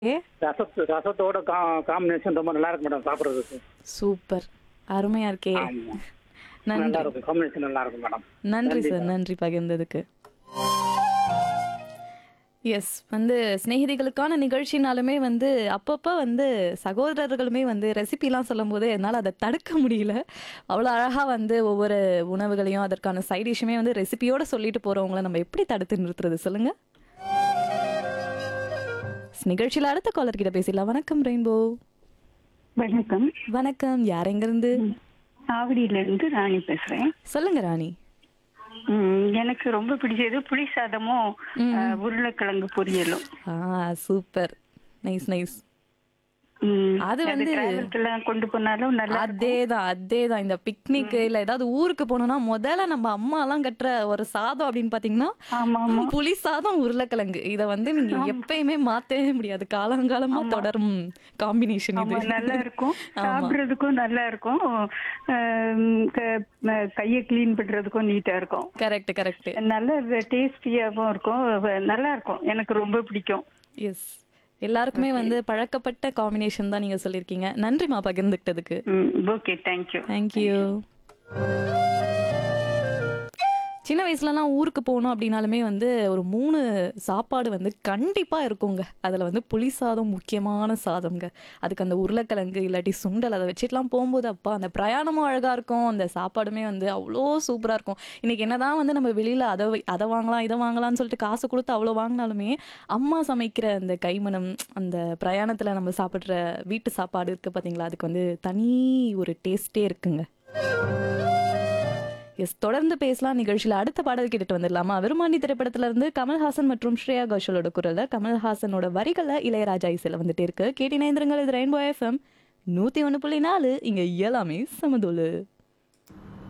ஏ ரசத்து ரசத்தோட கா காம்பினேஷன் ரொம்ப நல்லா இருக்கு மேடம் சாப்பிட்றதுக்கு சூப்பர் அருமையா இருக்கே ஆமா நல்லா நன்றி இருக்கும் காம்பினேஷன் நல்லா இருக்கும் மேடம் நன்றி சார் நன்றி பகிர்ந்ததுக்கு எஸ் வந்து சிநேகிதிகளுக்கான நிகழ்ச்சினாலுமே வந்து அப்பப்போ வந்து சகோதரர்களுமே வந்து ரெசிபிலாம் சொல்லும்போது என்னால் அதை தடுக்க முடியல அவ்வளோ அழகாக வந்து ஒவ்வொரு உணவுகளையும் அதற்கான சைட் டிஷ்ஷுமே வந்து ரெசிபியோட சொல்லிட்டு போகிறவங்கள நம்ம எப்படி தடுத்து நிறுத்துறது சொல்லுங்க நிகழ்ச்சியில் அடுத்த காலர் கிட்ட பேசிடலாம் வணக்கம் ரெயின்போ வணக்கம் வணக்கம் யார் எங்கிருந்து ஆவடியில இருந்து ராணி பேசுறேன் சொல்லுங்க ராணி ம், எனக்கு ரொம்ப பிடிச்சது புளி சாதமும் அஹ், உருளைக்கிழங்கு பொரியலும் ஆ சூப்பர் நைஸ் நைஸ் ம், அது வந்து- டிராவல்க்கெல்லாம் கொண்டு போனாலும் நல்லா அதேதான் அதேதான் இந்த பிக்னிக் இல்ல ஏதாவது ஊருக்கு போனோம்னா முதல்ல நம்ம அம்மா எல்லாம் கட்டுற ஒரு சாதம் அப்படின்னு பாத்தீங்கன்னா ஆமா ஆமா புளி சாதம் உருளைக்கிழங்கு இத வந்து நீங்க எப்பயுமே மாத்தவே முடியாது காலங்காலமா தொடரும் காம்பினேஷன் ஆமா இது நல்லா இருக்கும் ஆமா. சாப்பிடுறதுக்கும் நல்லா இருக்கும் அஹ், க- அஹ், கையை கிளீன் பண்றதுக்கும் நீட்டா இருக்கும் கரெக்ட் கரெக்ட் நல்ல டேஸ்டியாவும் இருக்கும் வ- நல்லா இருக்கும் எனக்கு ரொம்ப பிடிக்கும் எஸ் எல்லாருக்குமே வந்து பழக்கப்பட்ட காம்பினேஷன் தான் நீங்க சொல்லியிருக்கீங்க நன்றிமா பகிர்ந்துக்கிட்டதுக்கு ஓகே தேங்க்யூ தேங்க்யூ சின்ன வயசுலலாம் ஊருக்கு போகணும் அப்படின்னாலுமே வந்து ஒரு மூணு சாப்பாடு வந்து கண்டிப்பாக இருக்குங்க அதில் வந்து புளி சாதம் முக்கியமான சாதம்ங்க அதுக்கு அந்த உருளைக்கிழங்கு இல்லாட்டி சுண்டல் அதை வச்சுட்டுலாம் போகும்போது அப்பா அந்த பிரயாணமும் அழகாக இருக்கும் அந்த சாப்பாடுமே வந்து அவ்வளோ சூப்பராக இருக்கும் இன்னைக்கு என்னதான் வந்து நம்ம வெளியில் அதை வை- அதை வாங்கலாம் இதை வாங்கலாம்னு சொல்லிட்டு காசு கொடுத்து அவ்வளோ வாங்கினாலுமே அம்மா சமைக்கிற அந்த கைமணம் அந்த பிரயாணத்தில் நம்ம சாப்பிட்ற வீட்டு சாப்பாடு இருக்குது பார்த்தீங்களா அதுக்கு வந்து தனி ஒரு டேஸ்டே இருக்குங்க எஸ் தொடர்ந்து பேசலாம் நிகழ்ச்சியில் அடுத்த பாடல் கேட்டுட்டு வந்துடலாமா விருமாண்டி திரைப்படத்துல இருந்து கமல்ஹாசன் மற்றும் ஸ்ரேயா கோஷலோட குரல்ல கமல்ஹாசனோட வரிகளை இளையராஜா இசையில வந்துட்டே இருக்கு கேட்டினேந்திரங்கள் இது ரெயின்போ எஃப்எம் நூத்தி ஒன்று புள்ளி நாலு இங்க எல்லாமே சமதோலு